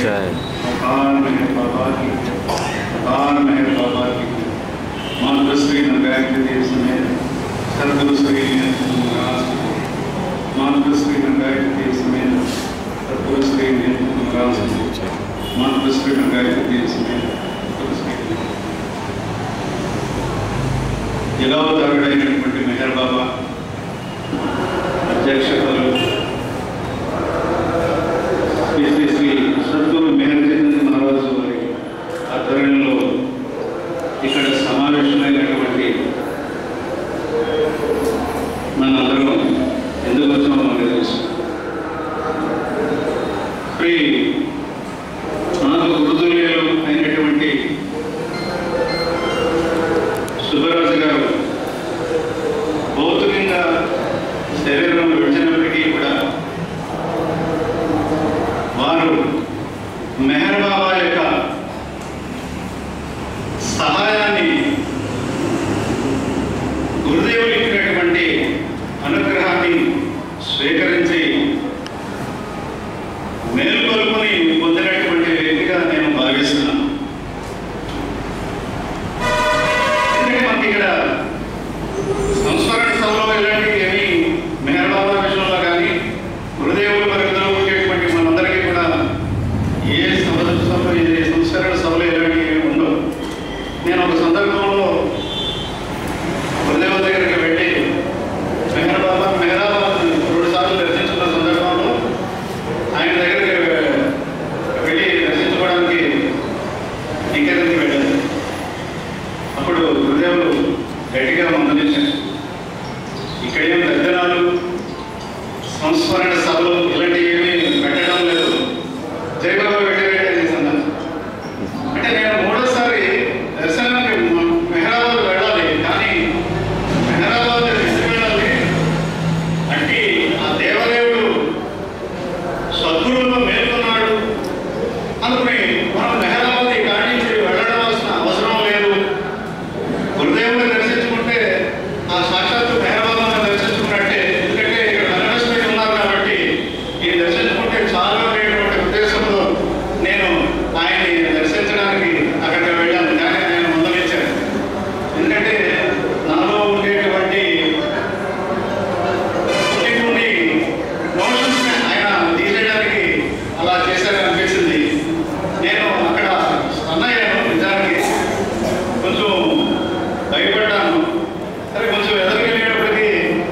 जय अपार मेहर बाबा की अपार मेहर बाबा की मातृ श्री नगायत्री देव समेत सदगुरु श्री महाराज मातृ श्री नगायत्री देव समेत सदगुरु श्री महाराज मातृ श्री नगायत्री देव समेत सद्गुरु श्री జలావతారుడైనటువంటి మెహర్ బాబా అధ్యక్షతలు శ్రీ శ్రీ శ్రీ సద్గురు మెహర్ చంద్ర మహారాజు వారి ఆధ్వర్యంలో ఇక్కడ సమావేశమైనటువంటి మనందరం ఎందుకు వచ్చామో మనకు తెలుసు శ్రీ నాకు గురుతుల్యులు అయినటువంటి సుబ్బరాజు గారు భౌతికంగా శరీరం విడిచినప్పటికీ కూడా వారు మెహర్ బాబా యొక్క సహాయాన్ని గురుదేవులు ఇచ్చినటువంటి అనుగ్రహాన్ని స్వీకరించి మేల్కొల్పుని పొందినటువంటి వ్యక్తిగా నేను భావిస్తున్నాను ఎందుకంటే మనకి ఇక్కడ సంస్కరణ సభలో ఇలాంటివి ఏమి మెహర్ బాబా విషయంలో కానీ గురుదేవులు పరిధిలో ఉండేటువంటి మనందరికీ కూడా ఏ సభ సభ ఏ సంస్కరణ సభలో ఇలాంటివి ఏమి ఉండవు నేను ఒక సందర్భంలో గురుదేవుల దగ్గరికి వెళ్ళి మెహర్ బాబా మెహరాబాద్ రెండు సార్లు దర్శించుకున్న సందర్భంలో ఆయన దగ్గరికి వెళ్ళి దర్శించుకోవడానికి ఇంకెక్కడికి వెళ్ళాను అప్పుడు గురుదేవులు గట్టిగా మందలించారు ఇక్కడ ఏం దర్శనాలు సంస్మరణ సభలు ఇలాంటివి ఏమీ పెట్టడం లేదు జయబాబా వెళ్ళి సందర్భం అంటే నేను మూడోసారి దర్శనానికి మ- మెహరాబాద్ వెళ్ళాలి కానీ మెహరాబాద్ ఎందుకు వెళ్ళాలి అంటే ఆ దేవదేవుడు సద్గురువులో మేల్కొన్నాడు అనుకుని మనం మెహరాబాద్ ఈ కాడి నుంచి వెళ్ళవలసిన అవసరం లేదు గురుదేవుని దర్శించుకుంటే ఆ సాక్షాత్తు మెహరాబాద్ను దర్శించుకున్నట్టే ఎందుకంటే ఇక్కడ ధనలక్ష్మి ఉన్నారు కాబట్టి ఈ దర్శించుకుంటే చాలా అనేటువంటి ఉద్దేశంతో నేను ఆయన్ని దర్శించడానికి అక్కడికి వెళ్ళాను కానీ నేను ముందలించాను ఎందుకంటే నాలో ఉండేటువంటి కొన్ని కొన్ని notions ని ఆయన తీసేయడానికి అలా చేశారని అనిపించింది నేను అక్కడ అన్నయ్యాను నిజానికి కొంచెం భయపడ్డాను సరే కొంచెం ఎదురుకు వెళ్ళేటప్పటికి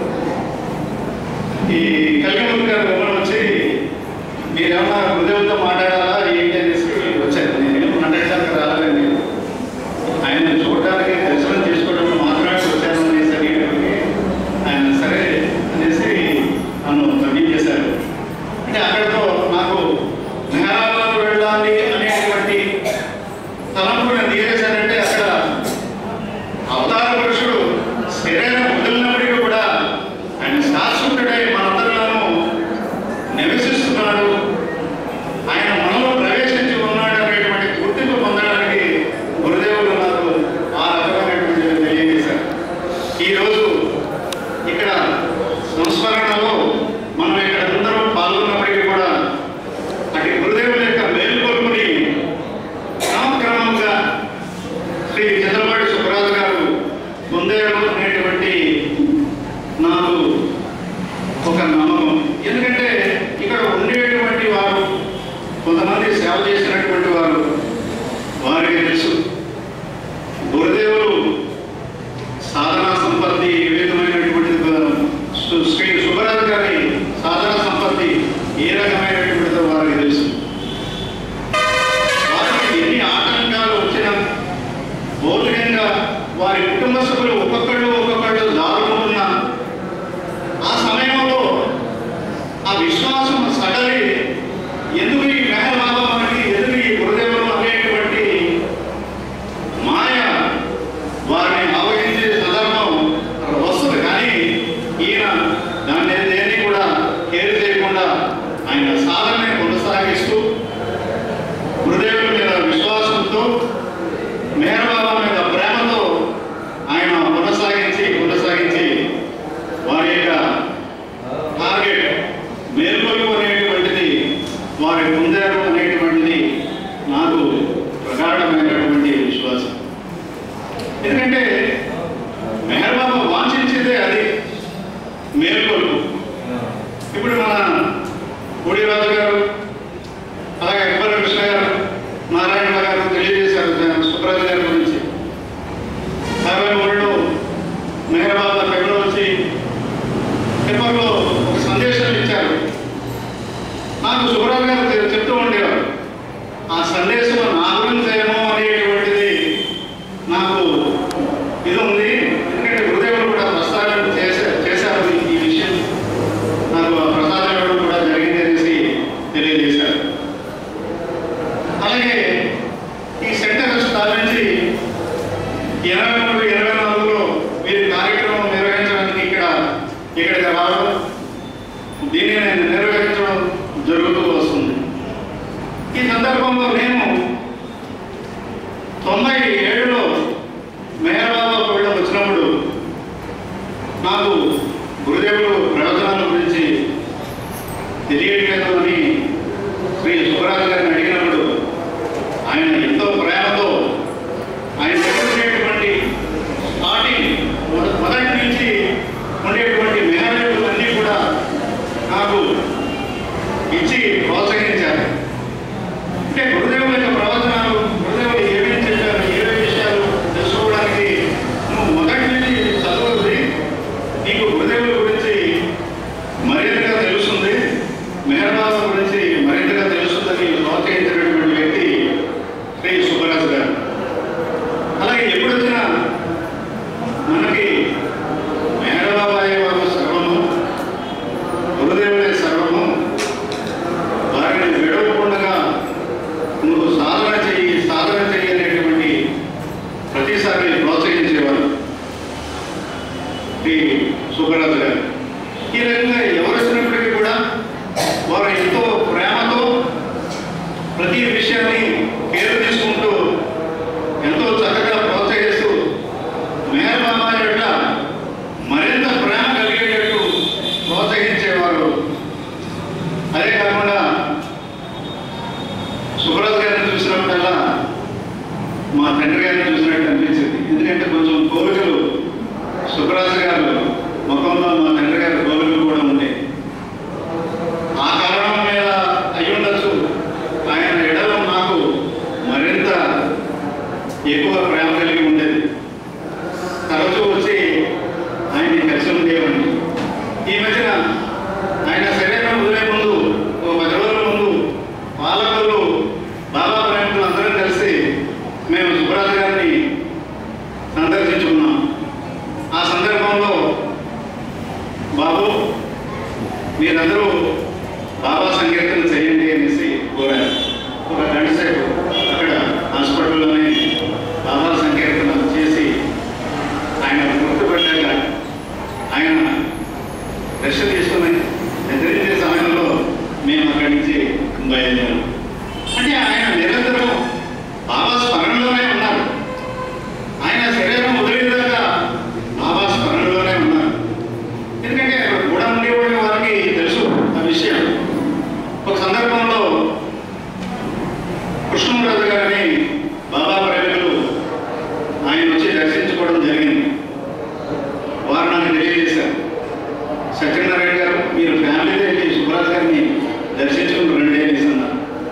ఈ కలిగముఖి గారు ఎవరు వచ్చి మీరేమన్నా హృదయంతో మాట్లాడాలా ఏంటి అనేసి వచ్చారు నేనేం మాట్లాడడానికి రాలేదండి ఆయన చూడడానికి దర్శనం చేసుకోవడం మాత్రమే వచ్చాను అనేసి అనేటప్పటికి ఆయన సరే అనేసి నన్ను తగ్గి చేశారు అంటే అక్కడితో నాకు మెహరాబాద్ వెళ్ళాలి అనేటువంటి తలంపు నేను తీరేశానంటే అక్కడ అవతార పురుషుడు శరీరం వదిలినప్పటికీ కూడా ఆయన శాశ్వతుడై మనందరిలోనూ నివసిస్తున్నాడు ఆయన మనలో ప్రవేశించి ఉన్నాడు అనేటువంటి గుర్తింపు పొందడానికి గురుదేవులు నాకు ఆ రకమైనటువంటి తెలియజేశారు ఈరోజు ఇక్కడ సంస్మరణలో మనం ఇక్కడ అందరం పాల్గొన్నప్పటికీ కూడా అటు గురుదేవుల యొక్క మేల్కొల్పుని క్రమక్రమంగా శ్రీ చంద్రబాబు సుబ్బరాజు గారు పొందారు అనేటువంటి నాకు ఒక నమ్మకం ఎందుకంటే ఇక్కడ ఉండేటువంటి వారు కొంతమంది సేవ చేసినటువంటి వారు వారికి తెలుసు గురుదేవులు సాధనా సంపత్తి ఏ విధమైనటువంటి సు- శ్రీ సుబ్బరాజు గారి సాధనా సంపత్తి ఏ రకమైనటువంటిదో వారికి తెలుసు వారికి ఎన్ని ఆటంకాలు వచ్చినా భౌతికంగా వారి కుటుంబ సభ్యులు ఒక్కొక్కళ్ళు ఒక్కొక్కళ్ళు దారుకుంటున్నా ఆ సమయంలో ఆ విశ్వాసం సడలి ఎందుకు ఈ మెహర్ బాబా మనకి ఎందుకు ఈ గురుదేవులు అనేటువంటి మాయ వారిని ఆవగించే సందర్భం వస్తుంది కానీ ఈయన దాన్ని దేన్ని కూడా కేర్ చేయకుండా ఆయన సాధనని కొనసాగిస్తూ గురుదేవుల మీద విశ్వాసంతో మేరబాబా మీద ప్రేమతో ఆయన కొనసాగించి కొనసాగించి వారి యొక్క టార్గెట్ మేల్కొల్పు అనేటువంటిది వారు పొందారు అనేటువంటిది ఇప్పుడు మన కోడిరాజు గారు అలాగే అక్బర్ కృష్ణ గారు నారాయణ గారు తెలియజేశారు సుబ్రాజు గారి గురించి యాభై మూడులో మెహరాబాద్ పెద్దలు వచ్చి పేపర్లో ఒక సందేశం ఇచ్చారు నాకు సుబ్రాజు గారు చె- చెప్తూ ఉండేవారు ఆ సందేశం నా గురించి ఏమో అనేటువంటిది నాకు ఇది ఉంది ఎందుకంటే హృదయంలో కూడా ప్రస్తావన చేసే చేశారు ఈ- ఈ విషయం నాకు ఆ ప్రసాదం ఇవ్వడం కూడా జరిగింది అనేసి తెలియజేశారు అలాగే ఈ సెంటర్ స్థాపించి ఇరవై మూడు ఇరవై నాలుగులో వీరి కార్యక్రమం నిర్వహించడానికి ఇక్కడ ఇక్కడికి రావడం దీన్ని నేను నిర్వహించడం జరుగుతూ వస్తుంది ఈ సందర్భంలో నేను తొంభై ఏడులో మెహరాబాద్ వెళ్ళి వచ్చినప్పుడు నాకు గురుదేవుడు ప్రవచనాల గురించి తెలియట్లేదు అని శ్రీ సుబ్బరాజు గారిని అడిగినప్పుడు ఆయన ఎంతో ప్రేమతో ఆయన దగ్గర ఉండేటువంటి స్టార్టింగ్ మొద- మొదటి నుంచి ఉండేటువంటి మేనేజర్లు అన్నీ కూడా నాకు ఇచ్చి ప్రోత్సహించారు అంటే గురుదేవుల యొక్క ప్రవచనాలు గురుదేవులు ఏమేమి చెప్పారు ఏమేమి విషయాలు తెలుసుకోవడానికి నువ్వు మొదటి నుంచి చదువుతుంది నీకు గురుదేవుల గురించి మరింతగా తెలుస్తుంది మెహర్బాబు గురించి మరింతగా తెలుస్తుందని ప్రోత్సహించినటువంటి వ్యక్తి శ్రీ సుబ్బరాజు గారు అలాగే ఎప్పుడు వచ్చినా మనకి మెహరబాబాయి బాబు సర్వము గురుదేవుడే సర్వము వారిని విడవకుండా నువ్వు సాధన చెయ్యి సాధన చెయ్యి అనేటువంటి ప్రతిసారి ప్రోత్సహించేవారు ఈ సుబ్బరాజు గారు ఈ రకంగా ఎవరు వచ్చినప్పటికీ కూడా వారు ఎంతో ప్రేమతో ప్రతి విషయాన్ని కేర్ తీసుకుంటూ ఎంతో చక్కగా ప్రోత్సహిస్తూ మేరబాబా యొక్క మరింత ప్రేమ కలిగేటట్టు ప్రోత్సహించేవారు అదే కాకుండా సుబ్రాజ్ గారిని చూసినప్పుడల్లా మా తండ్రి గారిని చూసినట్టు అనిపించింది ఎందుకంటే కొంచెం కోరికలు సుబ్రాజ్ గారు ముఖంలో మా తండ్రి గారి కోరికలు కూడా ఉంటాయి ఆ కారణం మీద అయి ఉండొచ్చు ఆయన ఎడల నాకు మరింత ఎక్కువ ప్రేమ కలిగి ఉండేది తరచూ వచ్చి ఆయన్ని కలిసి ఉండేవాడిని ఈ మధ్యన ఆయన శరీరం వదిలే ముందు ఒక పది రోజుల ముందు పాలకులు బాబా ప్రేమికులు అందరం కలిసి మేము సుబ్రాజు గారిని సందర్శించుకున్నాం ఆ సందర్భంలో బాబు మీరందరూ బాబా సంకీర్తన చేయండి అనేసి కోరారు ఒక గంట సేపు అక్కడ హాస్పిటల్లోనే బాబా సంకీర్తన చేసి ఆయన గుర్తుపెట్టాక ఆయన రెస్ట్ తీసుకుని నిద్రించే సమయంలో మేము అక్కడి నుంచి బయలుదేరాం అంటే ఆయన నిరంతరం బాబా స్మరణలోనే ఉన్నారు ఆయన శరీరం వదిలేదాకా బాబా స్మరణలోనే ఉన్నారు ఎందుకంటే కూడా ఉండేవాడి వారికి తెలుసు ఆ విషయం ఒక సందర్భంలో కృష్ణరాజు గారిని బాబా ప్రేమికులు ఆయన వచ్చి దర్శించుకోవడం జరిగింది వారు నాకు తెలియజేశారు సత్యనారాయణ గారు మీరు ఫ్యామిలీతో వెళ్ళి సుబ్రాజ్ గారిని దర్శించుకుని రండి అనేసి అన్నారు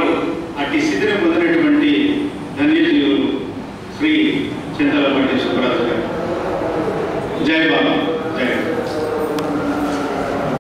అట్టి స్థితిని పొందినటువంటి ధన్యజీవులు శ్రీ చింతలపల్లి సుబ్బరాజు గారు జై బాబా జై బాబా